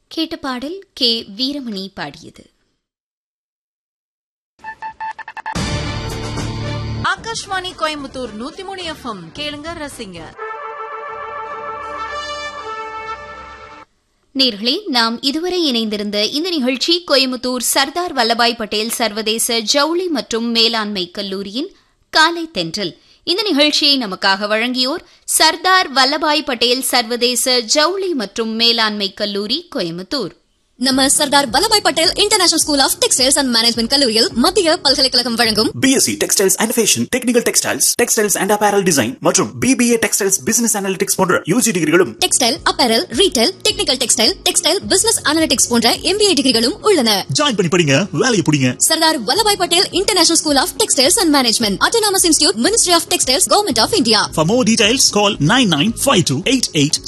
கேட்ட பாடல் கே வீரமணி பாடியது ஆகாஷ்வாணி கோயம்புத்தூர் நூத்தி மூணு எஃப்எம் கேளுங்க ரசிங்க நேர்களே நாம் இதுவரை இணைந்திருந்த இந்த நிகழ்ச்சி கோயம்புத்தூர் சர்தார் வல்லபாய் பட்டேல் சர்வதேச ஜவுளி மற்றும் மேலாண்மை கல்லூரியின் காலை தென்றல் இந்த நிகழ்ச்சியை நமக்காக வழங்கியோர் சர்தார் வல்லபாய் பட்டேல் சர்வதேச ஜவுளி மற்றும் மேலாண்மை கல்லூரி கோயம்புத்தூர் நம்ம Sardar Vallabhbhai Patel international school of textiles and management கல்லூரியில் மத்திய பல்கலைக்கழகம் வழங்கும் BSc textiles and fashion technical textiles textiles and apparel design மற்றும் பிபிஏ டெக்ஸ்டைல்ஸ் பிசினஸ் அனாலிட்டிக்ஸ் போன்ற யூஜி டிகிரிகளும் textile apparel retail technical textile textile business analytics போன்ற எம்பிஏ டிகிரிகளும் உள்ளன ஜாயின் பண்ணி படிங்க வேலையை பிடிங்க Sardar Vallabhbhai Patel international school of textiles and management autonomous institute ministry of textiles government of India For more details, call 995288